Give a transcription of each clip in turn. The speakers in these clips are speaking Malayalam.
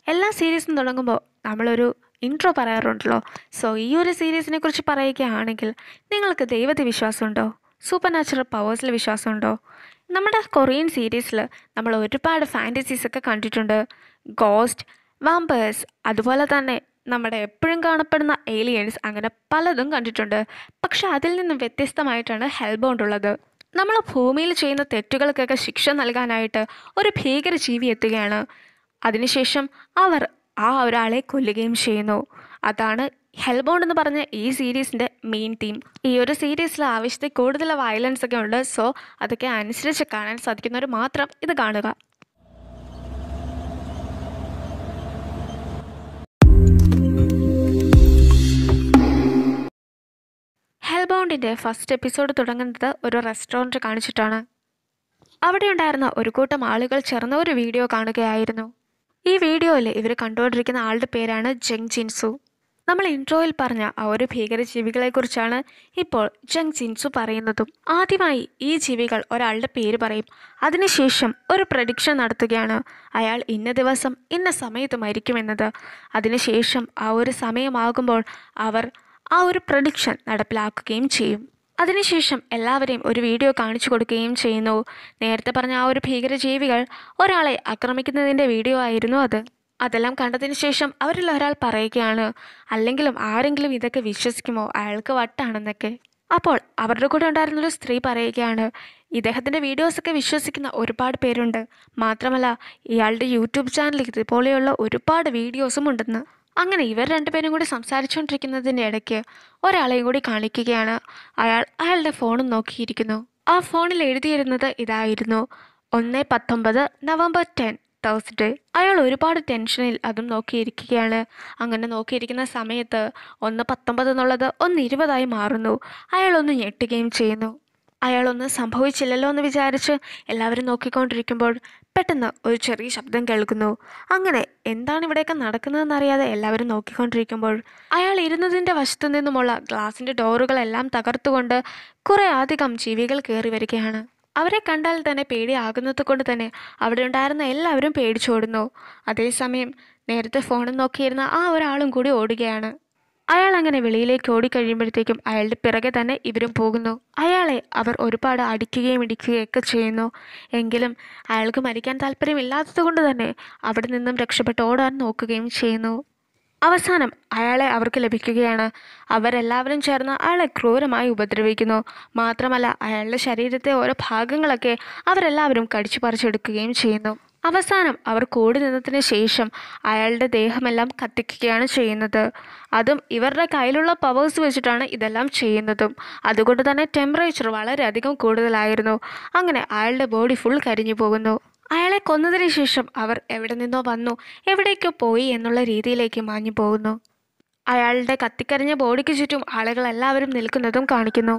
എല്ലാ സീരീസും തുടങ്ങുമ്പോൾ നമ്മളൊരു ഇൻട്രോ പറയാറുണ്ടല്ലോ സോ ഈ ഒരു സീരീസിനെ കുറിച്ച് പറയുകയാണെങ്കിൽ നിങ്ങൾക്ക് ദൈവത്തെ വിശ്വാസമുണ്ടോ സൂപ്പർ നാച്ചുറൽ പവേഴ്സിൽ വിശ്വാസമുണ്ടോ നമ്മുടെ കൊറിയൻ സീരീസിൽ നമ്മൾ ഒരുപാട് ഫാൻറ്റസീസ് ഒക്കെ കണ്ടിട്ടുണ്ട് ഗോസ്റ്റ് വാമ്പേഴ്സ് അതുപോലെ തന്നെ നമ്മുടെ എപ്പോഴും കാണപ്പെടുന്ന ഏലിയൻസ് അങ്ങനെ പലതും കണ്ടിട്ടുണ്ട് പക്ഷെ അതിൽ നിന്നും വ്യത്യസ്തമായിട്ടാണ് ഹെൽബൗണ്ട് ഉള്ളത് നമ്മൾ ഭൂമിയിൽ ചെയ്യുന്ന തെറ്റുകൾക്കൊക്കെ ശിക്ഷ നൽകാനായിട്ട് ഒരു ഭീകരജീവി എത്തുകയാണ് അതിനുശേഷം അവർ ആ ഒരാളെ കൊല്ലുകയും ചെയ്യുന്നു അതാണ് ഹെൽബോണ്ട് എന്ന് പറഞ്ഞ ഈ സീരീസിൻ്റെ മെയിൻ തീം ഈ ഒരു സീരീസിൽ ആവശ്യത്തിൽ കൂടുതൽ വയലൻസ് ഒക്കെ ഉണ്ട് സോ അതൊക്കെ അനുസരിച്ച് കാണാൻ സാധിക്കുന്നവർ മാത്രം ഇത് കാണുക ഹെൽബൗണ്ടിൻ്റെ ഫസ്റ്റ് എപ്പിസോഡ് തുടങ്ങുന്നത് ഒരു റെസ്റ്റോറൻറ്റ് കാണിച്ചിട്ടാണ് അവിടെ ഉണ്ടായിരുന്ന ഒരു കൂട്ടം ആളുകൾ ചേർന്ന് ഒരു വീഡിയോ കാണുകയായിരുന്നു ഈ വീഡിയോയിൽ ഇവർ കണ്ടുകൊണ്ടിരിക്കുന്ന ആളുടെ പേരാണ് ജങ് ജിൻസു നമ്മൾ ഇൻട്രോയിൽ പറഞ്ഞ ആ ഒരു ഭീകരജീവികളെക്കുറിച്ചാണ് ഇപ്പോൾ ജങ് ജിൻസു പറയുന്നതും ആദ്യമായി ഈ ജീവികൾ ഒരാളുടെ പേര് പറയും അതിനുശേഷം ഒരു പ്രഡിക്ഷൻ നടത്തുകയാണ് അയാൾ ഇന്ന ദിവസം ഇന്ന സമയത്ത് മരിക്കുമെന്നത് അതിനുശേഷം ആ ഒരു സമയമാകുമ്പോൾ അവർ ആ ഒരു പ്രഡിക്ഷൻ നടപ്പിലാക്കുകയും ചെയ്യും അതിനുശേഷം എല്ലാവരെയും ഒരു വീഡിയോ കാണിച്ചു കൊടുക്കുകയും ചെയ്യുന്നു നേരത്തെ പറഞ്ഞ ആ ഒരു ഭീകരജീവികൾ ഒരാളെ ആക്രമിക്കുന്നതിൻ്റെ വീഡിയോ ആയിരുന്നു അത് അതെല്ലാം കണ്ടതിന് ശേഷം അവരിൽ ഒരാൾ പറയുകയാണ് അല്ലെങ്കിലും ആരെങ്കിലും ഇതൊക്കെ വിശ്വസിക്കുമോ അയാൾക്ക് വട്ടാണെന്നൊക്കെ അപ്പോൾ അവരുടെ കൂടെ ഉണ്ടായിരുന്നൊരു സ്ത്രീ പറയുകയാണ് ഇദ്ദേഹത്തിൻ്റെ വീഡിയോസൊക്കെ വിശ്വസിക്കുന്ന ഒരുപാട് പേരുണ്ട് മാത്രമല്ല ഇയാളുടെ യൂട്യൂബ് ചാനലിൽ ഇതുപോലെയുള്ള ഒരുപാട് വീഡിയോസും ഉണ്ടെന്ന് അങ്ങനെ ഇവർ രണ്ടുപേരും കൂടി സംസാരിച്ചുകൊണ്ടിരിക്കുന്നതിൻ്റെ ഇടയ്ക്ക് ഒരാളെയും കൂടി കാണിക്കുകയാണ് അയാൾ അയാളുടെ ഫോണും നോക്കിയിരിക്കുന്നു ആ ഫോണിൽ എഴുതിയിരുന്നത് ഇതായിരുന്നു ഒന്ന് പത്തൊമ്പത് നവംബർ ടെൻ തേഴ്സ്ഡേ അയാൾ ഒരുപാട് ടെൻഷനിൽ അതും നോക്കിയിരിക്കുകയാണ് അങ്ങനെ നോക്കിയിരിക്കുന്ന സമയത്ത് ഒന്ന് പത്തൊമ്പത് എന്നുള്ളത് ഒന്ന് ഇരുപതായി മാറുന്നു അയാൾ ഒന്ന് ഞെട്ടുകയും ചെയ്യുന്നു അയാളൊന്നും സംഭവിച്ചില്ലല്ലോ എന്ന് വിചാരിച്ച് എല്ലാവരും നോക്കിക്കൊണ്ടിരിക്കുമ്പോൾ പെട്ടെന്ന് ഒരു ചെറിയ ശബ്ദം കേൾക്കുന്നു അങ്ങനെ എന്താണ് ഇവിടെയൊക്കെ നടക്കുന്നതെന്നറിയാതെ എല്ലാവരും നോക്കിക്കൊണ്ടിരിക്കുമ്പോൾ അയാൾ ഇരുന്നതിൻ്റെ വശത്തു നിന്നുമുള്ള ഗ്ലാസിൻ്റെ ഡോറുകളെല്ലാം തകർത്തുകൊണ്ട് കുറേ അധികം ജീവികൾ കയറി വരികയാണ് അവരെ കണ്ടാൽ തന്നെ പേടിയാകുന്നത് കൊണ്ട് തന്നെ അവിടെ ഉണ്ടായിരുന്ന എല്ലാവരും പേടിച്ചോടുന്നു അതേസമയം നേരത്തെ ഫോണിൽ നോക്കിയിരുന്ന ആ ഒരാളും കൂടി ഓടുകയാണ് അയാൾ അങ്ങനെ വെളിയിലേക്ക് ഓടിക്കഴിയുമ്പോഴത്തേക്കും അയാളുടെ പിറകെ തന്നെ ഇവരും പോകുന്നു അയാളെ അവർ ഒരുപാട് അടിക്കുകയും ഇടിക്കുകയും ഒക്കെ ചെയ്യുന്നു എങ്കിലും അയാൾക്ക് മരിക്കാൻ താല്പര്യമില്ലാത്തത് കൊണ്ട് തന്നെ അവിടെ നിന്നും രക്ഷപ്പെട്ട് ഓടാൻ നോക്കുകയും ചെയ്യുന്നു അവസാനം അയാളെ അവർക്ക് ലഭിക്കുകയാണ് അവരെല്ലാവരും ചേർന്ന് അയാളെ ക്രൂരമായി ഉപദ്രവിക്കുന്നു മാത്രമല്ല അയാളുടെ ശരീരത്തെ ഓരോ ഭാഗങ്ങളൊക്കെ അവരെല്ലാവരും കടിച്ചു പറിച്ചെടുക്കുകയും ചെയ്യുന്നു അവസാനം അവർ കൂടി നിന്നതിന് ശേഷം അയാളുടെ ദേഹമെല്ലാം കത്തിക്കുകയാണ് ചെയ്യുന്നത് അതും ഇവരുടെ കയ്യിലുള്ള പവേഴ്സ് വെച്ചിട്ടാണ് ഇതെല്ലാം ചെയ്യുന്നതും അതുകൊണ്ട് തന്നെ ടെമ്പറേച്ചർ വളരെയധികം കൂടുതലായിരുന്നു അങ്ങനെ അയാളുടെ ബോഡി ഫുൾ കരിഞ്ഞു പോകുന്നു അയാളെ കൊന്നതിന് ശേഷം അവർ എവിടെ നിന്നോ വന്നു എവിടേക്കോ പോയി എന്നുള്ള രീതിയിലേക്ക് മാഞ്ഞു പോകുന്നു അയാളുടെ കത്തിക്കരിഞ്ഞ ബോഡിക്ക് ചുറ്റും ആളുകൾ എല്ലാവരും നിൽക്കുന്നതും കാണിക്കുന്നു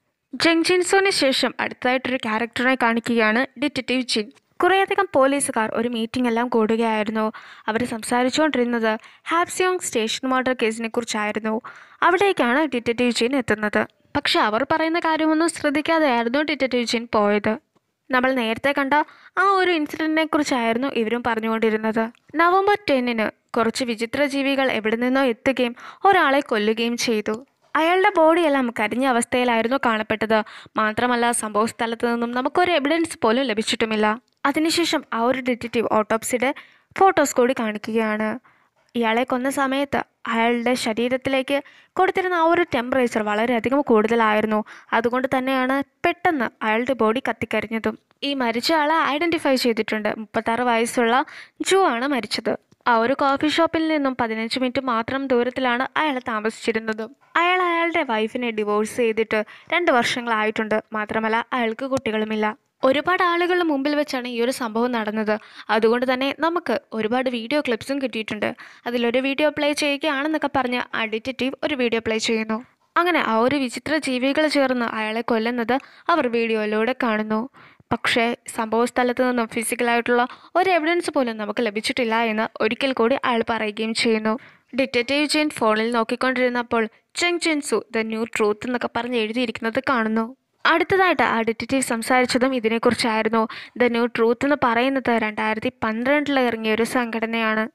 ജങ് ജിൻസോന് ശേഷം അടുത്തതായിട്ടൊരു ക്യാരക്ടറെ കാണിക്കുകയാണ് ഡിറ്റക്റ്റീവ് ജിൻ കുറേയധികം പോലീസുകാർ ഒരു മീറ്റിംഗ് എല്ലാം കൂടുകയായിരുന്നു അവർ സംസാരിച്ചുകൊണ്ടിരുന്നത് ഹാപ്സിയോങ് സ്റ്റേഷൻ മർഡർ കേസിനെ കുറിച്ചായിരുന്നു അവിടേക്കാണ് ഡിറ്റക്റ്റീവ് ജിൻ എത്തുന്നത് പക്ഷെ അവർ പറയുന്ന കാര്യമൊന്നും ശ്രദ്ധിക്കാതെയായിരുന്നു ഡിറ്റക്റ്റീവ് ജിൻ പോയത് നമ്മൾ നേരത്തെ കണ്ട ആ ഒരു ഇൻസിഡൻറ്റിനെ കുറിച്ചായിരുന്നു ഇവരും പറഞ്ഞുകൊണ്ടിരുന്നത് നവംബർ ടെന്നിന് കുറച്ച് വിചിത്ര ജീവികൾ എവിടെ നിന്നോ എത്തുകയും ഒരാളെ കൊല്ലുകയും ചെയ്തു അയാളുടെ ബോഡിയെല്ലാം കരിഞ്ഞ അവസ്ഥയിലായിരുന്നു കാണപ്പെട്ടത് മാത്രമല്ല സംഭവ സ്ഥലത്ത് നിന്നും നമുക്കൊരു എവിഡൻസ് പോലും ലഭിച്ചിട്ടുമില്ല അതിനുശേഷം ആ ഒരു ഡിറ്റക്റ്റീവ് ഓട്ടോപ്സിയുടെ ഫോട്ടോസ് കൂടി കാണിക്കുകയാണ് ഇയാളെ കൊന്ന സമയത്ത് അയാളുടെ ശരീരത്തിലേക്ക് കൊടുത്തിരുന്ന ആ ഒരു ടെമ്പറേച്ചർ വളരെയധികം കൂടുതലായിരുന്നു അതുകൊണ്ട് തന്നെയാണ് പെട്ടെന്ന് അയാളുടെ ബോഡി കത്തിക്കരിഞ്ഞതും ഈ മരിച്ച ആളെ ഐഡൻറ്റിഫൈ ചെയ്തിട്ടുണ്ട് മുപ്പത്താറ് വയസ്സുള്ള ജു ആണ് മരിച്ചത് ആ ഒരു കോഫി ഷോപ്പിൽ നിന്നും പതിനഞ്ച് മിനിറ്റ് മാത്രം ദൂരത്തിലാണ് അയാൾ താമസിച്ചിരുന്നത് അയാൾ അയാളുടെ വൈഫിനെ ഡിവോഴ്സ് ചെയ്തിട്ട് രണ്ട് വർഷങ്ങളായിട്ടുണ്ട് മാത്രമല്ല അയാൾക്ക് കുട്ടികളുമില്ല ഒരുപാട് ആളുകളുടെ മുമ്പിൽ വെച്ചാണ് ഈ ഒരു സംഭവം നടന്നത് അതുകൊണ്ട് തന്നെ നമുക്ക് ഒരുപാട് വീഡിയോ ക്ലിപ്സും കിട്ടിയിട്ടുണ്ട് അതിലൊരു വീഡിയോ പ്ലേ ചെയ്യുകയാണെന്നൊക്കെ പറഞ്ഞ് ആ ഡിറ്റക്റ്റീവ് ഒരു വീഡിയോ പ്ലേ ചെയ്യുന്നു അങ്ങനെ ആ ഒരു വിചിത്ര ജീവികൾ ചേർന്ന് അയാളെ കൊല്ലുന്നത് അവർ വീഡിയോയിലൂടെ കാണുന്നു പക്ഷേ സംഭവ സ്ഥലത്ത് നിന്നും ഫിസിക്കലായിട്ടുള്ള ഒരു എവിഡൻസ് പോലും നമുക്ക് ലഭിച്ചിട്ടില്ല എന്ന് ഒരിക്കൽ കൂടി അയാൾ പറയുകയും ചെയ്യുന്നു ഡിറ്റക്റ്റീവ് ജെയിൻ ഫോണിൽ നോക്കിക്കൊണ്ടിരുന്നപ്പോൾ ചെങ് ചെൻസു ദ ന്യൂ ട്രൂത്ത് എന്നൊക്കെ പറഞ്ഞ് എഴുതിയിരിക്കുന്നത് കാണുന്നു അടുത്തതായിട്ട് ആ ഡിറ്റക്റ്റീവ് സംസാരിച്ചതും ഇതിനെക്കുറിച്ചായിരുന്നു ദ ന്യൂ ട്രൂത്ത് എന്ന് പറയുന്നത് രണ്ടായിരത്തി പന്ത്രണ്ടിൽ ഇറങ്ങിയ ഒരു സംഘടനയാണ്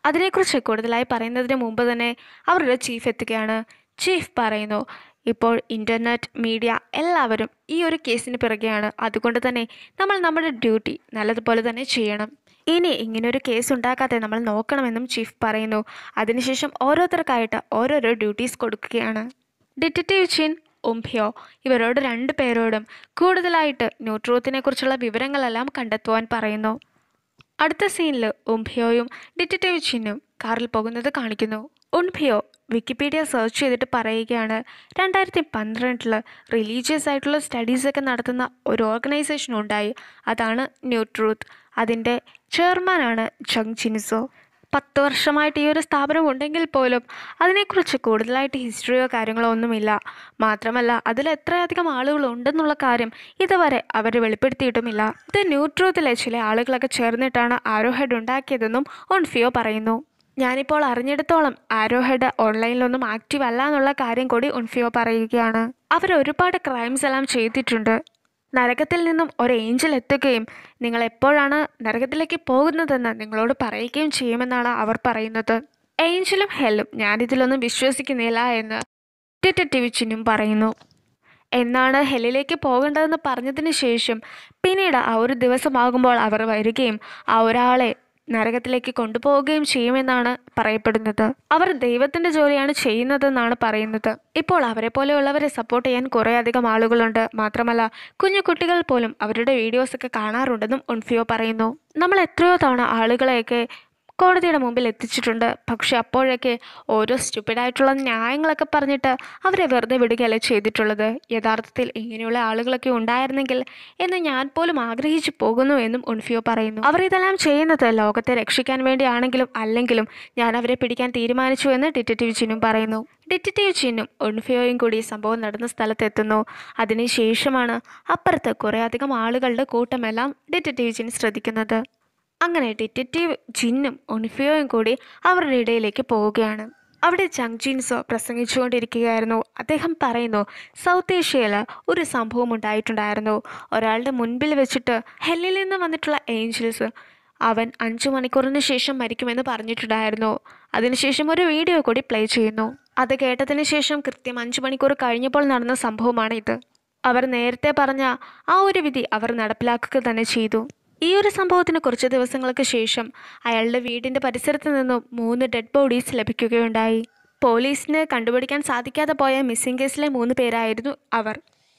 അതിനെക്കുറിച്ച് കൂടുതലായി പറയുന്നതിന് മുമ്പ് തന്നെ അവരുടെ ചീഫ് എത്തുകയാണ് ചീഫ് പറയുന്നു ഇപ്പോൾ ഇൻ്റർനെറ്റ് മീഡിയ എല്ലാവരും ഈ ഒരു കേസിന് പിറകെയാണ് അതുകൊണ്ട് തന്നെ നമ്മൾ നമ്മുടെ ഡ്യൂട്ടി നല്ലതുപോലെ തന്നെ ചെയ്യണം ഇനി ഇങ്ങനൊരു കേസ് ഉണ്ടാക്കാതെ നമ്മൾ നോക്കണമെന്നും ചീഫ് പറയുന്നു അതിനുശേഷം ഓരോരുത്തർക്കായിട്ട് ഓരോരോ ഡ്യൂട്ടീസ് കൊടുക്കുകയാണ് ഡിറ്റക്റ്റീവ് ചിൻ ഉംഭിയോ ഇവരോട് രണ്ടു പേരോടും കൂടുതലായിട്ട് ന്യൂട്രൂത്തിനെ കുറിച്ചുള്ള വിവരങ്ങളെല്ലാം കണ്ടെത്തുവാൻ പറയുന്നു അടുത്ത സീനിൽ ഉംഭിയോയും ഡിറ്റക്റ്റീവ് ചിന്നും കാറിൽ പോകുന്നത് കാണിക്കുന്നു ഉംഭിയോ വിക്കിപീഡിയ സെർച്ച് ചെയ്തിട്ട് പറയുകയാണ് രണ്ടായിരത്തി പന്ത്രണ്ടിൽ റിലീജിയസ് ആയിട്ടുള്ള സ്റ്റഡീസൊക്കെ നടത്തുന്ന ഒരു ഓർഗനൈസേഷൻ ഉണ്ടായി അതാണ് ന്യൂ ട്രൂത്ത് അതിൻ്റെ ചെയർമാനാണ് ജങ് ചിൻസോ പത്ത് വർഷമായിട്ട് ഈ ഒരു സ്ഥാപനം ഉണ്ടെങ്കിൽ പോലും അതിനെക്കുറിച്ച് കൂടുതലായിട്ട് ഹിസ്റ്ററിയോ കാര്യങ്ങളോ ഒന്നുമില്ല മാത്രമല്ല അതിൽ എത്രയധികം ആളുകൾ ഉണ്ടെന്നുള്ള കാര്യം ഇതുവരെ അവർ വെളിപ്പെടുത്തിയിട്ടുമില്ല ഇത് ന്യൂ ട്രൂത്തിലെ ചില ആളുകളൊക്കെ ചേർന്നിട്ടാണ് ആരോഹെഡ് ഉണ്ടാക്കിയതെന്നും ഒൺഫിയോ പറയുന്നു ഞാനിപ്പോൾ അറിഞ്ഞിടത്തോളം ആരോഹെഡ് ഓൺലൈനിലൊന്നും ആക്റ്റീവ് അല്ല എന്നുള്ള കാര്യം കൂടി ഉൺഫിയോ പറയുകയാണ് അവർ ഒരുപാട് ക്രൈംസ് എല്ലാം ചെയ്തിട്ടുണ്ട് നരകത്തിൽ നിന്നും ഒരു ഏഞ്ചൽ എത്തുകയും നിങ്ങൾ എപ്പോഴാണ് നരകത്തിലേക്ക് പോകുന്നതെന്ന് നിങ്ങളോട് പറയുകയും ചെയ്യുമെന്നാണ് അവർ പറയുന്നത് ഏഞ്ചലും ഹെല്ലും ഞാനിതിലൊന്നും വിശ്വസിക്കുന്നില്ല എന്ന് ഡിറ്റക്റ്റീവ് ചിന്നും പറയുന്നു എന്നാണ് ഹെല്ലിലേക്ക് പോകേണ്ടതെന്ന് പറഞ്ഞതിന് ശേഷം പിന്നീട് ആ ഒരു ദിവസമാകുമ്പോൾ അവർ വരികയും ആ ഒരാളെ നരകത്തിലേക്ക് കൊണ്ടുപോവുകയും ചെയ്യുമെന്നാണ് പറയപ്പെടുന്നത് അവർ ദൈവത്തിന്റെ ജോലിയാണ് ചെയ്യുന്നതെന്നാണ് പറയുന്നത് ഇപ്പോൾ അവരെ പോലെയുള്ളവരെ സപ്പോർട്ട് ചെയ്യാൻ കുറേ അധികം ആളുകളുണ്ട് മാത്രമല്ല കുഞ്ഞു കുട്ടികൾ പോലും അവരുടെ വീഡിയോസൊക്കെ കാണാറുണ്ടെന്നും ഉൺഫിയോ പറയുന്നു നമ്മൾ എത്രയോ തവണ ആളുകളെയൊക്കെ കോടതിയുടെ മുമ്പിൽ എത്തിച്ചിട്ടുണ്ട് പക്ഷെ അപ്പോഴൊക്കെ ഓരോ സ്റ്റുപ്പിഡായിട്ടുള്ള ന്യായങ്ങളൊക്കെ പറഞ്ഞിട്ട് അവരെ വെറുതെ വിടുകയല്ലേ ചെയ്തിട്ടുള്ളത് യഥാർത്ഥത്തിൽ ഇങ്ങനെയുള്ള ആളുകളൊക്കെ ഉണ്ടായിരുന്നെങ്കിൽ എന്ന് ഞാൻ പോലും ആഗ്രഹിച്ചു പോകുന്നു എന്നും ഉൺഫിയോ പറയുന്നു അവർ ഇതെല്ലാം ചെയ്യുന്നത് ലോകത്തെ രക്ഷിക്കാൻ വേണ്ടിയാണെങ്കിലും അല്ലെങ്കിലും ഞാൻ അവരെ പിടിക്കാൻ തീരുമാനിച്ചു എന്ന് ഡിറ്റക്റ്റീവ് ചിന്നും പറയുന്നു ഡിറ്റക്റ്റീവ് ചിന്നും ഉൺഫിയോയും കൂടി സംഭവം നടന്ന സ്ഥലത്തെത്തുന്നു അതിനുശേഷമാണ് അപ്പുറത്ത് കുറേ അധികം ആളുകളുടെ കൂട്ടമെല്ലാം ഡിറ്റക്റ്റീവ് ചിൻ ശ്രദ്ധിക്കുന്നത് അങ്ങനെ ഡിറ്റക്റ്റീവ് ജിന്നും ഒണിഫിയോയും കൂടി അവരുടെ ഇടയിലേക്ക് പോവുകയാണ് അവിടെ ചങ് ജിൻസോ പ്രസംഗിച്ചുകൊണ്ടിരിക്കുകയായിരുന്നു അദ്ദേഹം പറയുന്നു സൗത്ത് ഏഷ്യയിൽ ഒരു സംഭവം ഉണ്ടായിട്ടുണ്ടായിരുന്നു ഒരാളുടെ മുൻപിൽ വെച്ചിട്ട് ഹെല്ലിൽ നിന്ന് വന്നിട്ടുള്ള ഏഞ്ചൽസ് അവൻ അഞ്ചു മണിക്കൂറിന് ശേഷം മരിക്കുമെന്ന് പറഞ്ഞിട്ടുണ്ടായിരുന്നു അതിനുശേഷം ഒരു വീഡിയോ കൂടി പ്ലേ ചെയ്യുന്നു അത് കേട്ടതിന് ശേഷം കൃത്യം അഞ്ചു മണിക്കൂർ കഴിഞ്ഞപ്പോൾ നടന്ന സംഭവമാണ് ഇത് അവർ നേരത്തെ പറഞ്ഞ ആ ഒരു വിധി അവർ നടപ്പിലാക്കുക തന്നെ ചെയ്തു ഈ ഒരു സംഭവത്തിന് കുറച്ച് ദിവസങ്ങൾക്ക് ശേഷം അയാളുടെ വീടിന്റെ പരിസരത്ത് നിന്നും മൂന്ന് ഡെഡ് ബോഡീസ് ലഭിക്കുകയുണ്ടായി പോലീസിന് കണ്ടുപിടിക്കാൻ സാധിക്കാതെ പോയ മിസ്സിംഗ് കേസിലെ മൂന്ന് പേരായിരുന്നു അവർ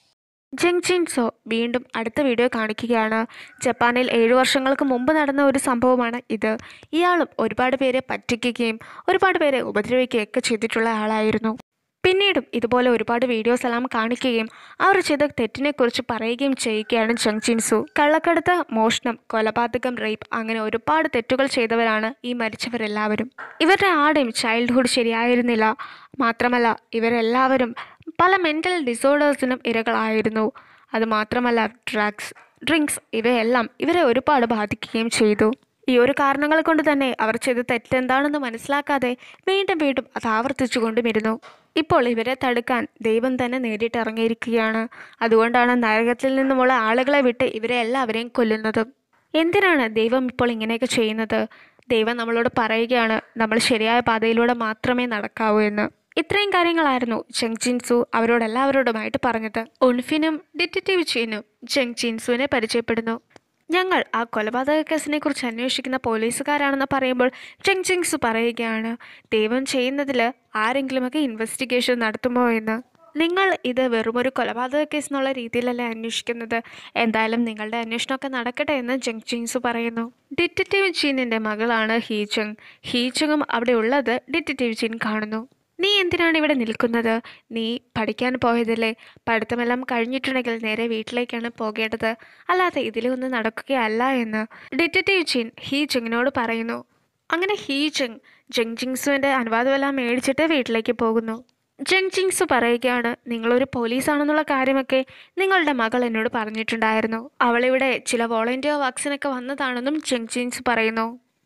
ജങ് ജിൻസോ വീണ്ടും അടുത്ത വീഡിയോ കാണിക്കുകയാണ് ജപ്പാനിൽ ഏഴു വർഷങ്ങൾക്ക് മുമ്പ് നടന്ന ഒരു സംഭവമാണ് ഇത് ഇയാളും ഒരുപാട് പേരെ പറ്റിക്കുകയും ഒരുപാട് പേരെ ഉപദ്രവിക്കുകയും ഒക്കെ ചെയ്തിട്ടുള്ള ആളായിരുന്നു പിന്നീടും ഇതുപോലെ ഒരുപാട് വീഡിയോസ് എല്ലാം കാണിക്കുകയും അവർ ചെയ്ത തെറ്റിനെക്കുറിച്ച് പറയുകയും ചെയ്യുകയാണ് ജങ് ജിൻസു കള്ളക്കടത്ത് മോഷണം കൊലപാതകം റേപ്പ് അങ്ങനെ ഒരുപാട് തെറ്റുകൾ ചെയ്തവരാണ് ഈ മരിച്ചവരെല്ലാവരും ഇവരുടെ ആടെയും ചൈൽഡ്ഹുഡ് ശരിയായിരുന്നില്ല മാത്രമല്ല ഇവരെല്ലാവരും പല മെൻ്റൽ ഡിസോർഡേഴ്സിനും ഇരകളായിരുന്നു അതുമാത്രമല്ല ഡ്രഗ്സ് ഡ്രിങ്ക്സ് ഇവയെല്ലാം ഇവരെ ഒരുപാട് ബാധിക്കുകയും ചെയ്തു ഈ ഒരു കാരണങ്ങൾ കൊണ്ട് തന്നെ അവർ ചെയ്ത തെറ്റെന്താണെന്ന് മനസ്സിലാക്കാതെ വീണ്ടും വീണ്ടും അത് ആവർത്തിച്ചു കൊണ്ടുമിരുന്നു ഇപ്പോൾ ഇവരെ തടുക്കാൻ ദൈവം തന്നെ നേരിട്ടിറങ്ങിയിരിക്കുകയാണ് അതുകൊണ്ടാണ് നരകത്തിൽ നിന്നുമുള്ള ആളുകളെ വിട്ട് ഇവരെ എല്ലാവരെയും കൊല്ലുന്നതും എന്തിനാണ് ദൈവം ഇപ്പോൾ ഇങ്ങനെയൊക്കെ ചെയ്യുന്നത് ദൈവം നമ്മളോട് പറയുകയാണ് നമ്മൾ ശരിയായ പാതയിലൂടെ മാത്രമേ നടക്കാവൂ എന്ന് ഇത്രയും കാര്യങ്ങളായിരുന്നു ജങ് ജിൻസു അവരോട് എല്ലാവരോടുമായിട്ട് പറഞ്ഞത് ഉൺഫിനും ഡിറ്റക്റ്റീവ് ചീനും ജങ് ജിൻസുവിനെ പരിചയപ്പെടുന്നു ഞങ്ങൾ ആ കൊലപാതക കേസിനെ കുറിച്ച് അന്വേഷിക്കുന്ന പോലീസുകാരാണെന്ന് പറയുമ്പോൾ ജങ് ജിങ്സു പറയുകയാണ് ദൈവം ചെയ്യുന്നതിൽ ആരെങ്കിലുമൊക്കെ ഇൻവെസ്റ്റിഗേഷൻ നടത്തുമോ എന്ന് നിങ്ങൾ ഇത് വെറുമൊരു കൊലപാതക കേസ് എന്നുള്ള രീതിയിലല്ലേ അന്വേഷിക്കുന്നത് എന്തായാലും നിങ്ങളുടെ അന്വേഷണമൊക്കെ നടക്കട്ടെ എന്ന് ജങ് ജിൻസു പറയുന്നു ഡിറ്റക്റ്റീവ് ചീനിൻ്റെ മകളാണ് ഹീചങ് ഹീചങ്ങും അവിടെ ഉള്ളത് ഡിറ്റക്റ്റീവ് ചീൻ കാണുന്നു നീ എന്തിനാണ് ഇവിടെ നിൽക്കുന്നത് നീ പഠിക്കാൻ പോയതല്ലേ പഠിത്തമെല്ലാം കഴിഞ്ഞിട്ടുണ്ടെങ്കിൽ നേരെ വീട്ടിലേക്കാണ് പോകേണ്ടത് അല്ലാതെ ഇതിലൊന്നും നടക്കുകയല്ല എന്ന് ഡിറ്റക്റ്റീവ് ചിൻ ഹീ ജങ്ങിനോട് പറയുന്നു അങ്ങനെ ഹീ ജങ് ജങ് ജിങ്സുവിൻ്റെ അനുവാദമെല്ലാം മേടിച്ചിട്ട് വീട്ടിലേക്ക് പോകുന്നു ജങ് ജിങ്സു പറയുകയാണ് നിങ്ങളൊരു പോലീസാണെന്നുള്ള കാര്യമൊക്കെ നിങ്ങളുടെ മകൾ എന്നോട് പറഞ്ഞിട്ടുണ്ടായിരുന്നു അവളിവിടെ ചില വോളണ്ടിയർ വർക്സിനൊക്കെ വന്നതാണെന്നും ജങ് ജിങ്സ് പറയുന്നു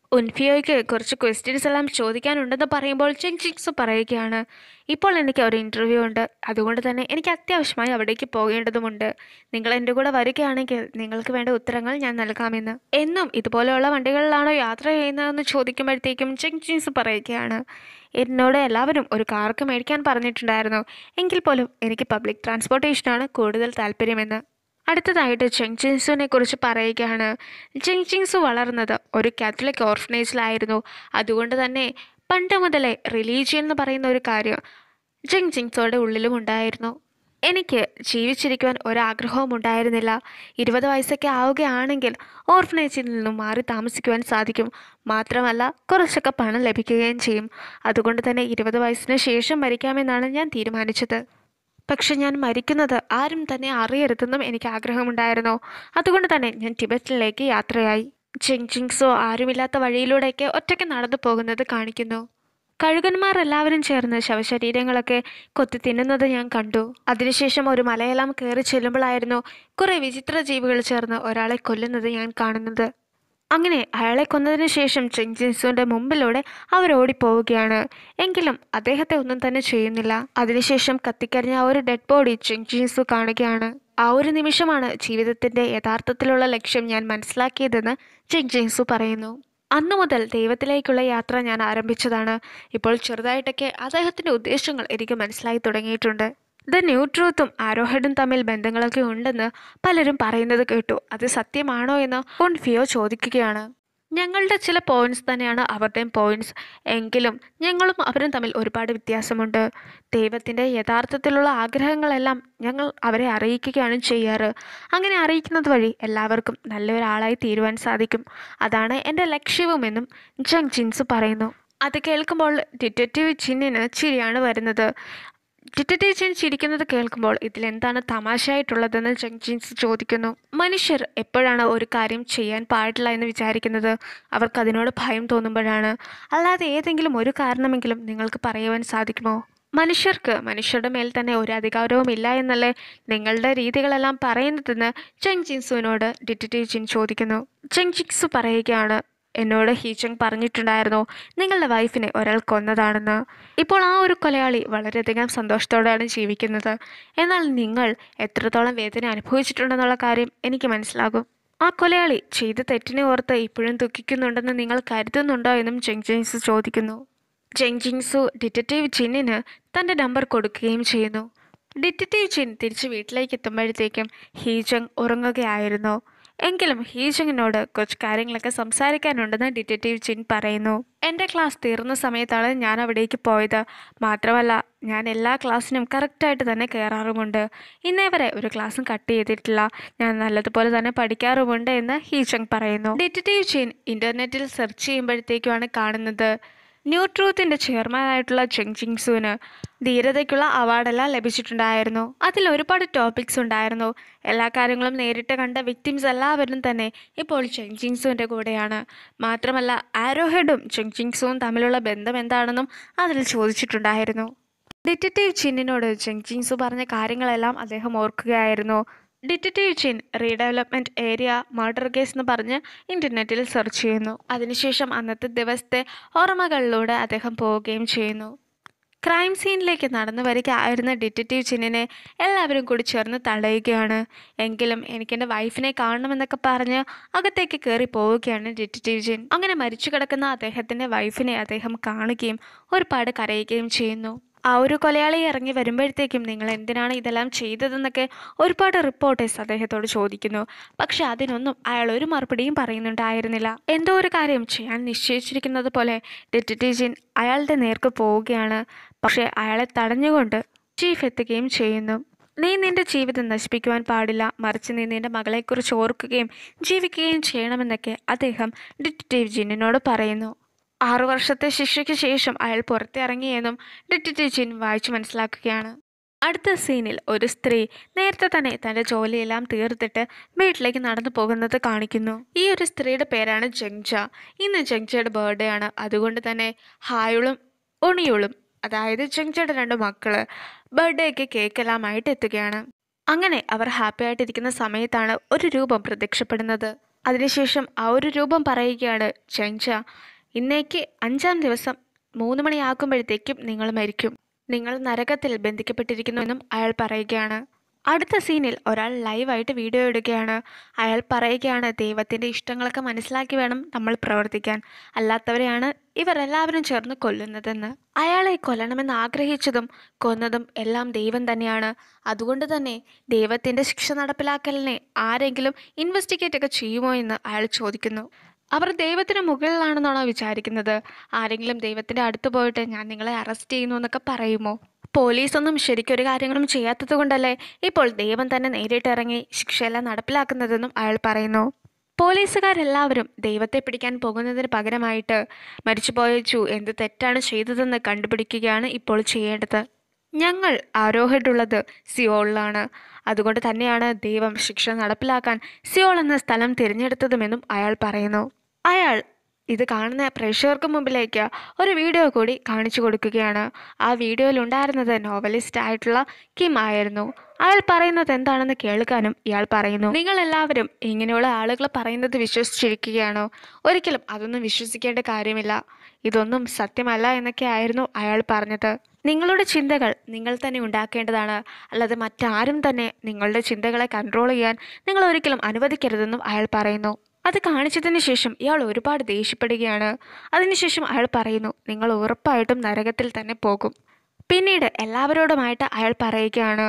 ഉൻഫിയോയ്ക്ക് കുറച്ച് ക്വസ്റ്റ്യൻസ് എല്ലാം ചോദിക്കാനുണ്ടെന്ന് പറയുമ്പോൾ ചെങ് ചിങ്സ് പറയുകയാണ് ഇപ്പോൾ എനിക്ക് ഒരു ഇൻ്റർവ്യൂ ഉണ്ട് അതുകൊണ്ട് തന്നെ എനിക്ക് അത്യാവശ്യമായി അവിടേക്ക് പോകേണ്ടതുമുണ്ട് നിങ്ങൾ എൻ്റെ കൂടെ വരികയാണെങ്കിൽ നിങ്ങൾക്ക് വേണ്ട ഉത്തരങ്ങൾ ഞാൻ നൽകാമെന്ന് എന്നും ഇതുപോലെയുള്ള വണ്ടികളിലാണോ യാത്ര ചെയ്യുന്നതെന്ന് ചോദിക്കുമ്പോഴത്തേക്കും ചെങ് ചിങ്സ് പറയുകയാണ് എന്നോട് എല്ലാവരും ഒരു കാർക്ക് മേടിക്കാൻ പറഞ്ഞിട്ടുണ്ടായിരുന്നു എങ്കിൽ പോലും എനിക്ക് പബ്ലിക് ട്രാൻസ്പോർട്ടേഷനാണ് കൂടുതൽ താല്പര്യമെന്ന് അടുത്തതായിട്ട് ചെങ് ചിങ്സുവിനെ കുറിച്ച് പറയുകയാണ് ചെങ് ചിങ്സു വളർന്നത് ഒരു കാത്തലിക് ഓർഫനേജിലായിരുന്നു അതുകൊണ്ട് തന്നെ പണ്ട് മുതലേ റിലീജിയൻ എന്ന് പറയുന്ന ഒരു കാര്യം ചെങ് ചിങ്സോയുടെ ഉള്ളിലും ഉണ്ടായിരുന്നു എനിക്ക് ജീവിച്ചിരിക്കുവാൻ ഒരാഗ്രഹവും ഉണ്ടായിരുന്നില്ല ഇരുപത് വയസ്സൊക്കെ ആവുകയാണെങ്കിൽ ഓർഫനേജിൽ നിന്നും മാറി താമസിക്കുവാൻ സാധിക്കും മാത്രമല്ല കുറച്ചൊക്കെ പണം ലഭിക്കുകയും ചെയ്യും അതുകൊണ്ട് തന്നെ ഇരുപത് വയസ്സിന് ശേഷം മരിക്കാമെന്നാണ് ഞാൻ തീരുമാനിച്ചത് പക്ഷെ ഞാൻ മരിക്കുന്നത് ആരും തന്നെ അറിയരുതെന്നും എനിക്ക് ആഗ്രഹമുണ്ടായിരുന്നു അതുകൊണ്ട് തന്നെ ഞാൻ ടിബറ്റിലേക്ക് യാത്രയായി ചിങ് ചിങ്സോ ആരുമില്ലാത്ത വഴിയിലൂടെയൊക്കെ ഒറ്റയ്ക്ക് നടന്നു പോകുന്നത് കാണിക്കുന്നു കഴുകന്മാർ എല്ലാവരും ചേർന്ന് ശവശരീരങ്ങളൊക്കെ കൊത്തി തിന്നുന്നത് ഞാൻ കണ്ടു അതിനുശേഷം ഒരു മലയെല്ലാം കയറി ചെല്ലുമ്പോഴായിരുന്നു കുറെ വിചിത്ര ജീവികൾ ചേർന്ന് ഒരാളെ കൊല്ലുന്നത് ഞാൻ കാണുന്നത് അങ്ങനെ അയാളെ കൊന്നതിന് ശേഷം ചെങ് ജിൻസുവിന്റെ മുമ്പിലൂടെ അവർ ഓടിപ്പോവുകയാണ് എങ്കിലും അദ്ദേഹത്തെ ഒന്നും തന്നെ ചെയ്യുന്നില്ല അതിനുശേഷം കത്തിക്കരിഞ്ഞ ആ ഒരു ഡെഡ് ബോഡി ചെങ് ജിൻസു കാണുകയാണ് ആ ഒരു നിമിഷമാണ് ജീവിതത്തിന്റെ യഥാർത്ഥത്തിലുള്ള ലക്ഷ്യം ഞാൻ മനസ്സിലാക്കിയതെന്ന് ചെങ് ജിൻസു പറയുന്നു അന്നു മുതൽ ദൈവത്തിലേക്കുള്ള യാത്ര ഞാൻ ആരംഭിച്ചതാണ് ഇപ്പോൾ ചെറുതായിട്ടൊക്കെ അദ്ദേഹത്തിന്റെ ഉദ്ദേശങ്ങൾ എനിക്ക് മനസ്സിലായി തുടങ്ങിയിട്ടുണ്ട് ദ ന്യൂ ട്രൂത്തും ആരോഹഡും തമ്മിൽ ബന്ധങ്ങളൊക്കെ ഉണ്ടെന്ന് പലരും പറയുന്നത് കേട്ടു അത് സത്യമാണോ എന്ന് കൊൺഫിയോ ചോദിക്കുകയാണ് ഞങ്ങളുടെ ചില പോയിന്റ്സ് തന്നെയാണ് അവരുടെയും പോയിന്റ്സ് എങ്കിലും ഞങ്ങളും അവരും തമ്മിൽ ഒരുപാട് വ്യത്യാസമുണ്ട് ദൈവത്തിൻ്റെ യഥാർത്ഥത്തിലുള്ള ആഗ്രഹങ്ങളെല്ലാം ഞങ്ങൾ അവരെ അറിയിക്കുകയാണ് ചെയ്യാറ് അങ്ങനെ അറിയിക്കുന്നത് വഴി എല്ലാവർക്കും നല്ലൊരാളായി തീരുവാൻ സാധിക്കും അതാണ് എൻ്റെ ലക്ഷ്യവുമെന്നും ജങ് ജിൻസ് പറയുന്നു അത് കേൾക്കുമ്പോൾ ഡിറ്റക്റ്റീവ് ചിന്നിന് ചിരിയാണ് വരുന്നത് ഡിറ്റക്റ്റീവ് ചിൻ ചിരിക്കുന്നത് കേൾക്കുമ്പോൾ ഇതിലെന്താണ് തമാശയായിട്ടുള്ളതെന്ന് ജങ് ജിൻസ് ചോദിക്കുന്നു മനുഷ്യർ എപ്പോഴാണ് ഒരു കാര്യം ചെയ്യാൻ പാടില്ല എന്ന് വിചാരിക്കുന്നത് അവർക്ക് അതിനോട് ഭയം തോന്നുമ്പോഴാണ് അല്ലാതെ ഏതെങ്കിലും ഒരു കാരണമെങ്കിലും നിങ്ങൾക്ക് പറയുവാൻ സാധിക്കുമോ മനുഷ്യർക്ക് മനുഷ്യരുടെ മേൽ തന്നെ ഒരു അധികാരവും ഇല്ല എന്നല്ലേ നിങ്ങളുടെ രീതികളെല്ലാം പറയുന്നതെന്ന് ചെങ് ജിൻസുവിനോട് ഡിറ്റക്റ്റീവ് ചിൻ ചോദിക്കുന്നു ചെങ് ജിൻസു പറയുകയാണ് എന്നോട് ഹീച്ചങ് പറഞ്ഞിട്ടുണ്ടായിരുന്നു നിങ്ങളുടെ വൈഫിനെ ഒരാൾ കൊന്നതാണെന്ന് ഇപ്പോൾ ആ ഒരു കൊലയാളി വളരെയധികം സന്തോഷത്തോടെയാണ് ജീവിക്കുന്നത് എന്നാൽ നിങ്ങൾ എത്രത്തോളം വേദന അനുഭവിച്ചിട്ടുണ്ടെന്നുള്ള കാര്യം എനിക്ക് മനസ്സിലാകും ആ കൊലയാളി ചെയ്ത തെറ്റിനെ ഓർത്ത് ഇപ്പോഴും ദുഃഖിക്കുന്നുണ്ടെന്ന് നിങ്ങൾ കരുതുന്നുണ്ടോ എന്നും ജെങ് ജിങ്സു ചോദിക്കുന്നു ജെങ് ജിങ്സു ഡിറ്റക്റ്റീവ് ചിന്നിന് തൻ്റെ നമ്പർ കൊടുക്കുകയും ചെയ്യുന്നു ഡിറ്റക്റ്റീവ് ചിൻ തിരിച്ച് വീട്ടിലേക്ക് എത്തുമ്പോഴത്തേക്കും ഹീജങ് ഉറങ്ങുകയായിരുന്നു എങ്കിലും ഹീജങ്ങിനോട് കുറച്ച് കാര്യങ്ങളൊക്കെ സംസാരിക്കാനുണ്ടെന്ന് ഡിറ്റക്റ്റീവ് ചിൻ പറയുന്നു എൻ്റെ ക്ലാസ് തീർന്ന സമയത്താണ് ഞാൻ അവിടേക്ക് പോയത് മാത്രമല്ല ഞാൻ എല്ലാ ക്ലാസ്സിനും കറക്റ്റായിട്ട് തന്നെ കയറാറുമുണ്ട് ഇന്നേ വരെ ഒരു ക്ലാസ്സും കട്ട് ചെയ്തിട്ടില്ല ഞാൻ നല്ലതുപോലെ തന്നെ പഠിക്കാറുമുണ്ട് എന്ന് ഹീജങ് പറയുന്നു ഡിറ്റക്റ്റീവ് ചിൻ ഇൻ്റർനെറ്റിൽ സെർച്ച് ചെയ്യുമ്പോഴത്തേക്കുമാണ് കാണുന്നത് ന്യൂ ട്രൂത്തിൻ്റെ ചെയർമാനായിട്ടുള്ള ചെങ് ജിങ്സുവിന് ധീരതയ്ക്കുള്ള അവാർഡെല്ലാം ലഭിച്ചിട്ടുണ്ടായിരുന്നു അതിൽ ഒരുപാട് ടോപ്പിക്സ് ഉണ്ടായിരുന്നു എല്ലാ കാര്യങ്ങളും നേരിട്ട് കണ്ട വിക്ടിംസ് എല്ലാവരും തന്നെ ഇപ്പോൾ ചെങ് ജിങ്സുവിൻ്റെ കൂടെയാണ് മാത്രമല്ല ആരോഹെഡും ചെങ് ജിങ്സുവും തമ്മിലുള്ള ബന്ധം എന്താണെന്നും അതിൽ ചോദിച്ചിട്ടുണ്ടായിരുന്നു ഡിറ്റക്റ്റീവ് ചിന്നിനോട് ചെങ് ജിങ്സു പറഞ്ഞ കാര്യങ്ങളെല്ലാം അദ്ദേഹം ഓർക്കുകയായിരുന്നു detective Chin redevelopment area murder case എന്ന് പറഞ്ഞ് ഇൻ്റർനെറ്റിൽ സെർച്ച് ചെയ്യുന്നു അതിനുശേഷം അന്നത്തെ ദിവസത്തെ ഓർമ്മകളിലൂടെ അദ്ദേഹം പോവുകയും ചെയ്യുന്നു ക്രൈം സീനിലേക്ക് നടന്നു വരികയായിരുന്ന ഡിറ്റക്റ്റീവ് ചിന്നിനെ എല്ലാവരും കൂടി ചേർന്ന് തടയുകയാണ് എങ്കിലും എനിക്ക് എൻ്റെ വൈഫിനെ കാണണമെന്നൊക്കെ പറഞ്ഞ് അകത്തേക്ക് കയറി പോവുകയാണ് ഡിറ്റക്റ്റീവ് ചിൻ അങ്ങനെ മരിച്ചു കിടക്കുന്ന അദ്ദേഹത്തിൻ്റെ വൈഫിനെ അദ്ദേഹം കാണുകയും ഒരുപാട് കരയുകയും ചെയ്യുന്നു ആ ഒരു കൊലയാളി ഇറങ്ങി വരുമ്പോഴത്തേക്കും നിങ്ങൾ എന്തിനാണ് ഇതെല്ലാം ചെയ്തതെന്നൊക്കെ ഒരുപാട് റിപ്പോർട്ടേഴ്സ് അദ്ദേഹത്തോട് ചോദിക്കുന്നു പക്ഷെ അതിനൊന്നും അയാൾ ഒരു മറുപടിയും പറയുന്നുണ്ടായിരുന്നില്ല എന്തോ ഒരു കാര്യം ചെയ്യാൻ നിശ്ചയിച്ചിരിക്കുന്നത് പോലെ ഡിറ്റക്റ്റീവ് ജിൻ അയാളുടെ നേർക്ക് പോവുകയാണ് പക്ഷേ അയാളെ തടഞ്ഞുകൊണ്ട് ചീഫ് എത്തുകയും ചെയ്യുന്നു നീ നിന്റെ ജീവിതം നശിപ്പിക്കുവാൻ പാടില്ല മറിച്ച് നീ നിന്റെ മകളെക്കുറിച്ച് ഓർക്കുകയും ജീവിക്കുകയും ചെയ്യണമെന്നൊക്കെ അദ്ദേഹം ഡിറ്റക്റ്റീവ് ജിന്നിനോട് പറയുന്നു ആറു വർഷത്തെ ശിക്ഷയ്ക്ക് ശേഷം അയാൾ പുറത്തിറങ്ങിയെന്നും ഡിറ്റക്റ്റീവ് ജിൻ വായിച്ചു മനസ്സിലാക്കുകയാണ് അടുത്ത സീനിൽ ഒരു സ്ത്രീ നേരത്തെ തന്നെ തൻ്റെ ജോലിയെല്ലാം തീർത്തിട്ട് വീട്ടിലേക്ക് നടന്നു പോകുന്നത് കാണിക്കുന്നു ഈ ഒരു സ്ത്രീയുടെ പേരാണ് ജങ്ജ ഇന്ന് ജങ്ജയുടെ ബർത്ത്ഡേ ആണ് അതുകൊണ്ട് തന്നെ ഹായുളും ഉണിയുളും അതായത് ജങ്ജയുടെ രണ്ട് മക്കള് ബർത്ത്ഡേക്ക് കേക്കെല്ലാമായിട്ട് എത്തുകയാണ് അങ്ങനെ അവർ ഹാപ്പി ആയിട്ടിരിക്കുന്ന സമയത്താണ് ഒരു രൂപം പ്രത്യക്ഷപ്പെടുന്നത് അതിനുശേഷം ആ ഒരു രൂപം പറയുകയാണ് ചെഞ്ച ഇന്നേക്ക് അഞ്ചാം ദിവസം മൂന്ന് മണിയാക്കുമ്പോഴത്തേക്കും നിങ്ങൾ മരിക്കും നിങ്ങൾ നരകത്തിൽ ബന്ധിക്കപ്പെട്ടിരിക്കുന്നുവെന്നും അയാൾ പറയുകയാണ് അടുത്ത സീനിൽ ഒരാൾ ലൈവായിട്ട് വീഡിയോ ഇടുകയാണ് അയാൾ പറയുകയാണ് ദൈവത്തിൻ്റെ ഇഷ്ടങ്ങളൊക്കെ മനസ്സിലാക്കി വേണം നമ്മൾ പ്രവർത്തിക്കാൻ അല്ലാത്തവരെയാണ് ഇവർ എല്ലാവരും ചേർന്ന് കൊല്ലുന്നതെന്ന് അയാളെ കൊല്ലണമെന്ന് ആഗ്രഹിച്ചതും കൊന്നതും എല്ലാം ദൈവം തന്നെയാണ് അതുകൊണ്ട് തന്നെ ദൈവത്തിൻ്റെ ശിക്ഷ നടപ്പിലാക്കലിനെ ആരെങ്കിലും ഇൻവെസ്റ്റിഗേറ്റ് ഒക്കെ ചെയ്യുമോ എന്ന് അയാൾ ചോദിക്കുന്നു അവർ ദൈവത്തിന് മുകളിലാണെന്നാണോ വിചാരിക്കുന്നത് ആരെങ്കിലും ദൈവത്തിൻ്റെ അടുത്ത് പോയിട്ട് ഞാൻ നിങ്ങളെ അറസ്റ്റ് ചെയ്യുന്നു എന്നൊക്കെ പറയുമോ പോലീസൊന്നും ശരിക്കും ഒരു കാര്യങ്ങളും ചെയ്യാത്തത് കൊണ്ടല്ലേ ഇപ്പോൾ ദൈവം തന്നെ നേരിട്ടിറങ്ങി ശിക്ഷയെല്ലാം നടപ്പിലാക്കുന്നതെന്നും അയാൾ പറയുന്നു പോലീസുകാരെല്ലാവരും ദൈവത്തെ പിടിക്കാൻ പോകുന്നതിന് പകരമായിട്ട് മരിച്ചുപോയ ചു എന്ത് തെറ്റാണ് ചെയ്തതെന്ന് കണ്ടുപിടിക്കുകയാണ് ഇപ്പോൾ ചെയ്യേണ്ടത് ഞങ്ങൾ ആരോഹഡുള്ളത് സിയോളിലാണ് അതുകൊണ്ട് തന്നെയാണ് ദൈവം ശിക്ഷ നടപ്പിലാക്കാൻ സിയോൾ എന്ന സ്ഥലം തിരഞ്ഞെടുത്തതുമെന്നും അയാൾ പറയുന്നു അയാൾ ഇത് കാണുന്ന പ്രേക്ഷകർക്ക് മുമ്പിലേക്ക് ഒരു വീഡിയോ കൂടി കാണിച്ചു കൊടുക്കുകയാണ് ആ വീഡിയോയിൽ ഉണ്ടായിരുന്നത് നോവലിസ്റ്റ് ആയിട്ടുള്ള കിം ആയിരുന്നു അയാൾ പറയുന്നത് എന്താണെന്ന് കേൾക്കാനും ഇയാൾ പറയുന്നു നിങ്ങൾ എല്ലാവരും ഇങ്ങനെയുള്ള ആളുകൾ പറയുന്നത് വിശ്വസിച്ചിരിക്കുകയാണോ ഒരിക്കലും അതൊന്നും വിശ്വസിക്കേണ്ട കാര്യമില്ല ഇതൊന്നും സത്യമല്ല എന്നൊക്കെ ആയിരുന്നു അയാൾ പറഞ്ഞത് നിങ്ങളുടെ ചിന്തകൾ നിങ്ങൾ തന്നെ ഉണ്ടാക്കേണ്ടതാണ് അല്ലാതെ മറ്റാരും തന്നെ നിങ്ങളുടെ ചിന്തകളെ കൺട്രോൾ ചെയ്യാൻ നിങ്ങൾ ഒരിക്കലും അനുവദിക്കരുതെന്നും അയാൾ പറയുന്നു അത് കാണിച്ചതിന് ശേഷം ഇയാൾ ഒരുപാട് ദേഷ്യപ്പെടുകയാണ് അതിനുശേഷം അയാൾ പറയുന്നു നിങ്ങൾ ഉറപ്പായിട്ടും നരകത്തിൽ തന്നെ പോകും പിന്നീട് എല്ലാവരോടുമായിട്ട് അയാൾ പറയുകയാണ്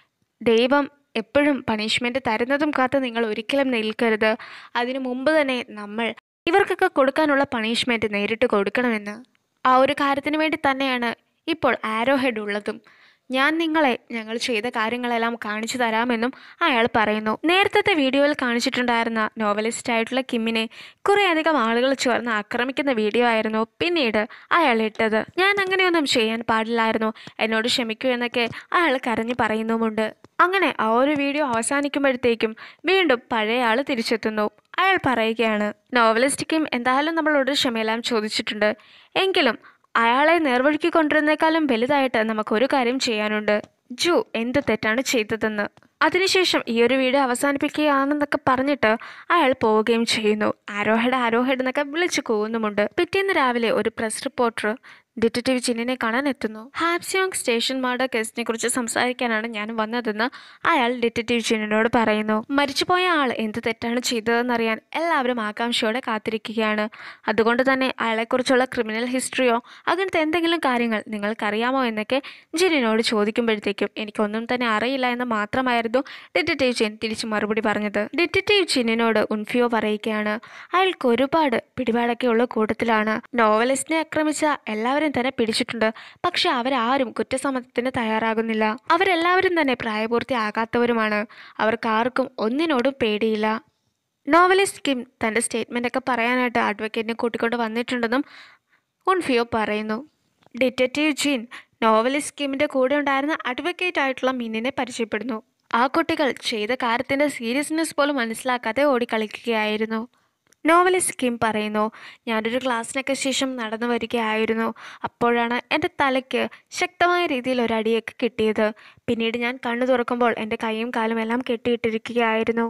ദൈവം എപ്പോഴും പണിഷ്മെൻ്റ് തരുന്നതും കാത്ത് നിങ്ങൾ ഒരിക്കലും നിൽക്കരുത് അതിനു മുമ്പ് തന്നെ നമ്മൾ ഇവർക്കൊക്കെ കൊടുക്കാനുള്ള പണിഷ്മെൻറ്റ് നേരിട്ട് കൊടുക്കണമെന്ന് ആ ഒരു കാര്യത്തിന് വേണ്ടി തന്നെയാണ് ഇപ്പോൾ ആരോ ഹെഡ് ഉള്ളതും ഞാൻ നിങ്ങളെ ഞങ്ങൾ ചെയ്ത കാര്യങ്ങളെല്ലാം കാണിച്ചു തരാമെന്നും അയാൾ പറയുന്നു നേരത്തെ വീഡിയോയിൽ കാണിച്ചിട്ടുണ്ടായിരുന്ന നോവലിസ്റ്റ് ആയിട്ടുള്ള കിമ്മിനെ കുറേയധികം ആളുകൾ ചേർന്ന് ആക്രമിക്കുന്ന വീഡിയോ ആയിരുന്നു പിന്നീട് അയാൾ ഇട്ടത് ഞാൻ അങ്ങനെയൊന്നും ചെയ്യാൻ പാടില്ലായിരുന്നു എന്നോട് ക്ഷമിക്കൂ എന്നൊക്കെ അയാൾ കരഞ്ഞു പറയുന്നുമുണ്ട് അങ്ങനെ ആ ഒരു വീഡിയോ അവസാനിക്കുമ്പോഴത്തേക്കും വീണ്ടും പഴയ ആൾ തിരിച്ചെത്തുന്നു അയാൾ പറയുകയാണ് നോവലിസ്റ്റ് കിം എന്തായാലും നമ്മളോട് ക്ഷമയെല്ലാം ചോദിച്ചിട്ടുണ്ട് എങ്കിലും അയാളെ നേർവഴിക്ക് കൊണ്ടുവരുന്നേക്കാളും വലുതായിട്ട് നമുക്കൊരു കാര്യം ചെയ്യാനുണ്ട് ജു എന്ത് തെറ്റാണ് ചെയ്തതെന്ന് അതിനുശേഷം ഈ ഒരു വീഡിയോ അവസാനിപ്പിക്കുകയാണെന്നൊക്കെ പറഞ്ഞിട്ട് അയാൾ പോവുകയും ചെയ്യുന്നു ആരോഹെഡ് ആരോഹെഡ് എന്നൊക്കെ വിളിച്ചു കൂവുന്നുമുണ്ട് പിറ്റേന്ന് രാവിലെ ഒരു പ്രസ് റിപ്പോർട്ടർ ഡിറ്റക്റ്റീവ് ചിന്നിനെ കാണാൻ എത്തുന്നു ഹാപ്സിയോങ് സ്റ്റേഷൻ മർഡർ കേസിനെ കുറിച്ച് സംസാരിക്കാനാണ് ഞാൻ വന്നതെന്ന് അയാൾ ഡിറ്റക്റ്റീവ് ചിന്നിനോട് പറയുന്നു മരിച്ചുപോയ ആൾ എന്ത് തെറ്റാണ് ചെയ്തതെന്നറിയാൻ എല്ലാവരും ആകാംക്ഷയോടെ കാത്തിരിക്കുകയാണ് അതുകൊണ്ട് തന്നെ അയാളെക്കുറിച്ചുള്ള ക്രിമിനൽ ഹിസ്റ്ററിയോ അങ്ങനത്തെ എന്തെങ്കിലും കാര്യങ്ങൾ നിങ്ങൾക്കറിയാമോ എന്നൊക്കെ ജിനിനോട് ചോദിക്കുമ്പോഴത്തേക്കും എനിക്കൊന്നും തന്നെ അറിയില്ല എന്ന് മാത്രമായിരുന്നു ഡിറ്റക്റ്റീവ് ചിൻ തിരിച്ചു മറുപടി പറഞ്ഞത് ഡിറ്റക്റ്റീവ് ചിന്നിനോട് ഉൻഫിയോ പറയുകയാണ് അയാൾക്ക് ഒരുപാട് പിടിപാടൊക്കെ ഉള്ള കൂട്ടത്തിലാണ് നോവലിസ്റ്റിനെ ആക്രമിച്ച എല്ലാവരും തന്നെ പിടിച്ചിട്ടുണ്ട് പക്ഷെ അവരാരും കുറ്റസമ്മതത്തിന് തയ്യാറാകുന്നില്ല അവരെല്ലാവരും തന്നെ പ്രായപൂർത്തിയാകാത്തവരുമാണ് അവർക്ക് ആർക്കും ഒന്നിനോടും പേടിയില്ല നോവലിസ്റ്റ് കിം തൻ്റെ സ്റ്റേറ്റ്മെൻ്റ് ഒക്കെ പറയാനായിട്ട് അഡ്വക്കേറ്റിനെ കൂട്ടിക്കൊണ്ട് വന്നിട്ടുണ്ടെന്നും ഉൺഫിയോ പറയുന്നു ഡിറ്റക്റ്റീവ് ജീൻ നോവലിസ്റ്റ് കിമിൻ്റെ കൂടെ ഉണ്ടായിരുന്ന അഡ്വക്കേറ്റ് ആയിട്ടുള്ള മിന്നിനെ പരിചയപ്പെടുന്നു ആ കുട്ടികൾ ചെയ്ത കാര്യത്തിൻ്റെ സീരിയസ്നെസ് പോലും മനസ്സിലാക്കാതെ ഓടിക്കളിക്കുകയായിരുന്നു നോവലിസ്റ്റ് കിം പറയുന്നു ഞാനൊരു ക്ലാസ്സിനൊക്കെ ശേഷം നടന്നു വരികയായിരുന്നു അപ്പോഴാണ് എൻ്റെ തലയ്ക്ക് ശക്തമായ രീതിയിൽ ഒരു അടിയൊക്കെ കിട്ടിയത് പിന്നീട് ഞാൻ കണ്ണു തുറക്കുമ്പോൾ എൻ്റെ കൈയും കാലും എല്ലാം കെട്ടിയിട്ടിരിക്കുകയായിരുന്നു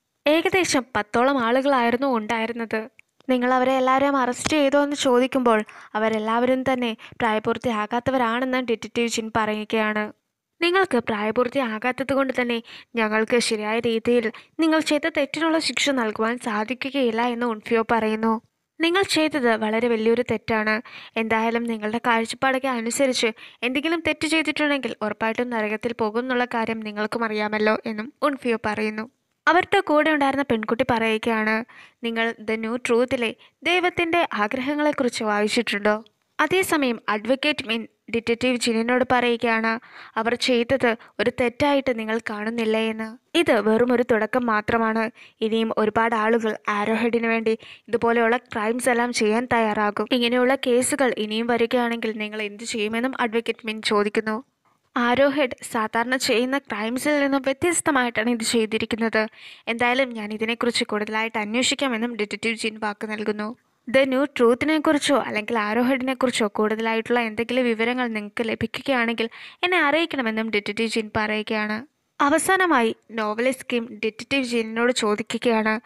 ഏകദേശം പത്തോളം ആളുകളായിരുന്നു ഉണ്ടായിരുന്നത് നിങ്ങൾ അവരെ എല്ലാവരെയും അറസ്റ്റ് ചെയ്തോ എന്ന് ചോദിക്കുമ്പോൾ അവരെല്ലാവരും തന്നെ പ്രായപൂർത്തിയാകാത്തവരാണെന്ന് ഡിറ്റക്റ്റീവ് ജിൻ പറയുകയാണ് നിങ്ങൾക്ക് പ്രായപൂർത്തിയാകാത്തത് കൊണ്ട് തന്നെ ഞങ്ങൾക്ക് ശരിയായ രീതിയിൽ നിങ്ങൾ ചെയ്ത തെറ്റിനുള്ള ശിക്ഷ നൽകുവാൻ സാധിക്കുകയില്ല എന്ന് ഉൺഫിയോ പറയുന്നു നിങ്ങൾ ചെയ്തത് വളരെ വലിയൊരു തെറ്റാണ് എന്തായാലും നിങ്ങളുടെ കാഴ്ചപ്പാടൊക്കെ അനുസരിച്ച് എന്തെങ്കിലും തെറ്റ് ചെയ്തിട്ടുണ്ടെങ്കിൽ ഉറപ്പായിട്ടും നരകത്തിൽ പോകുമെന്നുള്ള കാര്യം നിങ്ങൾക്കും അറിയാമല്ലോ എന്നും ഉൺഫിയോ പറയുന്നു അവരുടെ കൂടെ ഉണ്ടായിരുന്ന പെൺകുട്ടി പറയുകയാണ് നിങ്ങൾ ദ ന്യൂ ട്രൂത്തിലെ ദൈവത്തിൻ്റെ ആഗ്രഹങ്ങളെക്കുറിച്ച് വായിച്ചിട്ടുണ്ടോ അതേസമയം അഡ്വക്കേറ്റ് മീൻ ഡിറ്റക്റ്റീവ് ജിനിനോട് പറയുകയാണ് അവർ ചെയ്തത് ഒരു തെറ്റായിട്ട് നിങ്ങൾ കാണുന്നില്ലേ എന്ന് ഇത് വെറും ഒരു തുടക്കം മാത്രമാണ് ഇനിയും ഒരുപാട് ആളുകൾ ആരോഹെഡിന് വേണ്ടി ഇതുപോലെയുള്ള ക്രൈംസ് എല്ലാം ചെയ്യാൻ തയ്യാറാകും ഇങ്ങനെയുള്ള കേസുകൾ ഇനിയും വരികയാണെങ്കിൽ നിങ്ങൾ എന്ത് ചെയ്യുമെന്നും അഡ്വക്കേറ്റ് മീൻ ചോദിക്കുന്നു ആരോഹെഡ് സാധാരണ ചെയ്യുന്ന ക്രൈംസിൽ നിന്നും വ്യത്യസ്തമായിട്ടാണ് ഇത് ചെയ്തിരിക്കുന്നത് എന്തായാലും ഞാൻ ഇതിനെക്കുറിച്ച് കൂടുതലായിട്ട് അന്വേഷിക്കാമെന്നും ഡിറ്റക്റ്റീവ് ജിൻ വാക്ക് നൽകുന്നു ദ ന്യൂ ട്രൂത്തിനെ കുറിച്ചോ അല്ലെങ്കിൽ ആരോഹെഡിനെ കുറിച്ചോ കൂടുതലായിട്ടുള്ള എന്തെങ്കിലും വിവരങ്ങൾ നിങ്ങൾക്ക് ലഭിക്കുകയാണെങ്കിൽ എന്നെ അറിയിക്കണമെന്നും ഡിറ്റക്റ്റീവ് ജിൻ പറയുകയാണ് അവസാനമായി നോവലിസ്റ്റ് കിം ഡിറ്റക്റ്റീവ് ജിന്നിനോട് ചോദിക്കുകയാണ്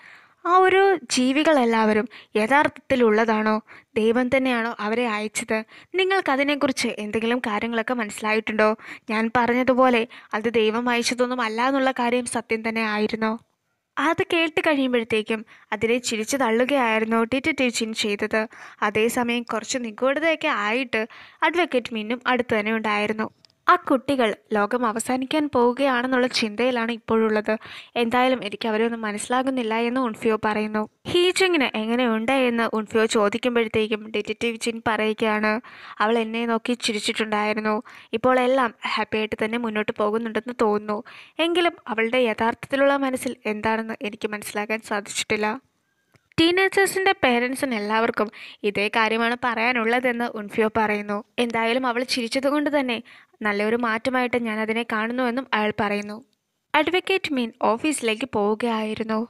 ആ ഒരു ജീവികളെല്ലാവരും യഥാർത്ഥത്തിലുള്ളതാണോ ദൈവം തന്നെയാണോ അവരെ അയച്ചത് നിങ്ങൾക്കതിനെക്കുറിച്ച് എന്തെങ്കിലും കാര്യങ്ങളൊക്കെ മനസ്സിലായിട്ടുണ്ടോ ഞാൻ പറഞ്ഞതുപോലെ അത് ദൈവം അയച്ചതൊന്നും അല്ല എന്നുള്ള കാര്യം സത്യം തന്നെ ആയിരുന്നോ അത് കേട്ട് കഴിയുമ്പോഴത്തേക്കും അതിനെ ചിരിച്ചു തള്ളുകയായിരുന്നു ടിറ്ററ്റീവ് ചിൻ ചെയ്തത് അതേസമയം കുറച്ച് നിഗൂഢതയൊക്കെ ആയിട്ട് അഡ്വക്കേറ്റ് മിന്നും അടുത്ത് തന്നെ ഉണ്ടായിരുന്നു ആ കുട്ടികൾ ലോകം അവസാനിക്കാൻ പോവുകയാണെന്നുള്ള ചിന്തയിലാണ് ഇപ്പോഴുള്ളത് എന്തായാലും എനിക്ക് അവരൊന്നും മനസ്സിലാകുന്നില്ല എന്ന് ഉൺഫിയോ പറയുന്നു ഹീജങ്ങിന് എങ്ങനെയുണ്ട് എന്ന് ഉൺഫിയോ ചോദിക്കുമ്പോഴത്തേക്കും ഡിറ്റക്റ്റീവ് ചിൻ പറയുകയാണ് അവൾ എന്നെ നോക്കി ചിരിച്ചിട്ടുണ്ടായിരുന്നു ഇപ്പോൾ എല്ലാം ഹാപ്പിയായിട്ട് തന്നെ മുന്നോട്ട് പോകുന്നുണ്ടെന്ന് തോന്നുന്നു എങ്കിലും അവളുടെ യഥാർത്ഥത്തിലുള്ള മനസ്സിൽ എന്താണെന്ന് എനിക്ക് മനസ്സിലാക്കാൻ സാധിച്ചിട്ടില്ല ടീനേജേഴ്സിൻ്റെ പേരൻസിന് എല്ലാവർക്കും ഇതേ കാര്യമാണ് പറയാനുള്ളതെന്ന് ഉൻഫിയോ പറയുന്നു എന്തായാലും അവൾ ചിരിച്ചതുകൊണ്ട് തന്നെ നല്ലൊരു മാറ്റമായിട്ട് ഞാൻ അതിനെ കാണുന്നുവെന്നും അയാൾ പറയുന്നു അഡ്വക്കേറ്റ് മീൻ ഓഫീസിലേക്ക് പോവുകയായിരുന്നു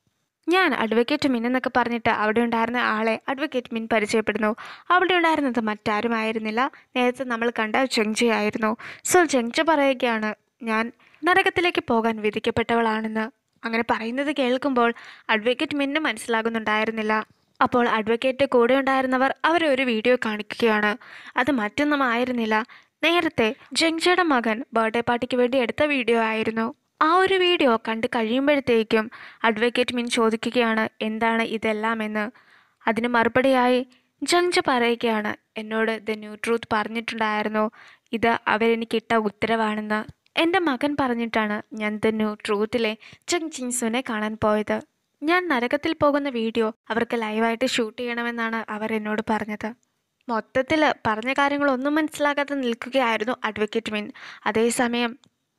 ഞാൻ അഡ്വക്കേറ്റ് മിൻ എന്നൊക്കെ പറഞ്ഞിട്ട് അവിടെ ഉണ്ടായിരുന്ന ആളെ അഡ്വക്കേറ്റ് മിൻ പരിചയപ്പെടുന്നു അവിടെ ഉണ്ടായിരുന്നത് മറ്റാരുമായിരുന്നില്ല നേരത്തെ നമ്മൾ കണ്ട ജങ്ജി ആയിരുന്നു സോ ജങ്ജ പറയുകയാണ് ഞാൻ നരകത്തിലേക്ക് പോകാൻ വിധിക്കപ്പെട്ടവളാണെന്ന് അങ്ങനെ പറയുന്നത് കേൾക്കുമ്പോൾ അഡ്വക്കേറ്റ് മിന്ന് മനസ്സിലാകുന്നുണ്ടായിരുന്നില്ല അപ്പോൾ അഡ്വക്കേറ്റ് കൂടെ ഉണ്ടായിരുന്നവർ അവരെ ഒരു വീഡിയോ കാണിക്കുകയാണ് അത് മറ്റൊന്നും ആയിരുന്നില്ല നേരത്തെ ജങ്ജയുടെ മകൻ ബർത്ത്ഡേ പാർട്ടിക്ക് വേണ്ടി എടുത്ത വീഡിയോ ആയിരുന്നു ആ ഒരു വീഡിയോ കണ്ട് കഴിയുമ്പോഴത്തേക്കും അഡ്വക്കേറ്റ് മിൻ ചോദിക്കുകയാണ് എന്താണ് ഇതെല്ലാം എന്ന് അതിന് മറുപടിയായി ജങ്ജ പറയുകയാണ് എന്നോട് ദ ന്യൂ ട്രൂത്ത് പറഞ്ഞിട്ടുണ്ടായിരുന്നു ഇത് അവരെനിക്കിട്ട ഉത്തരവാണെന്ന് എൻ്റെ മകൻ പറഞ്ഞിട്ടാണ് ഞാൻ ദ ന്യൂ ട്രൂത്തിലെ ജങ് ജിൻസുനെ കാണാൻ പോയത് ഞാൻ നരകത്തിൽ പോകുന്ന വീഡിയോ അവർക്ക് ലൈവായിട്ട് ഷൂട്ട് ചെയ്യണമെന്നാണ് അവർ എന്നോട് പറഞ്ഞത് മൊത്തത്തിൽ പറഞ്ഞ കാര്യങ്ങളൊന്നും മനസ്സിലാകാതെ നിൽക്കുകയായിരുന്നു അഡ്വക്കേറ്റ് മിൻ അതേസമയം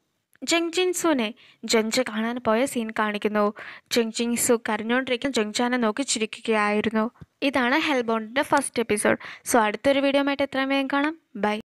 ജങ് ജിൻസുവിനെ ജങ്ജ കാണാൻ പോയ സീൻ കാണിക്കുന്നു ജങ് ജിൻസു കരഞ്ഞുകൊണ്ടിരിക്കുന്ന ജങ്ജാനെ നോക്കി ചിരിക്കുകയായിരുന്നു ഇതാണ് ഹെൽബോണ്ടിൻ്റെ ഫസ്റ്റ് എപ്പിസോഡ് സോ അടുത്തൊരു വീഡിയോ ആയിട്ട് എത്രയും വേഗം കാണാം ബൈ